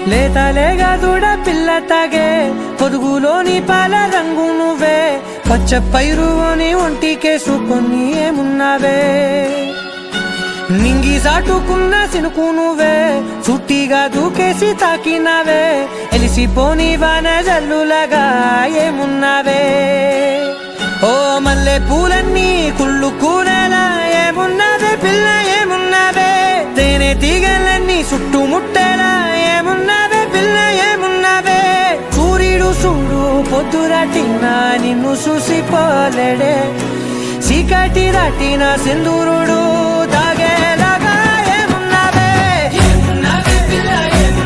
లేత లేగా దూడ పిల్ల తాగే పొదుగులోని పాల రంగు నువ్వే పచ్చ పైరుని ఒంటికేసుకొని ఏమున్నావే నింగి సాటుకున్న సినుకు నువ్వే చుట్టిగా దూకేసి తాకినావే ఎలిసిపోని వాన జల్లులగా ఏమున్నావే ఓ మల్లె పూలన్నీ కుళ్ళు కూరలా ఏమున్నావే పిల్ల ఏమున్నావే తేనె తీగలన్నీ చుట్టుముట్టేలా ఏమున్నావే పిల్ల ఏమున్నావే సూర్యుడు చూడు పొద్దురాటిన నిన్ను చూసిపోలేడే చీకటి దాటిన సింధూరుడు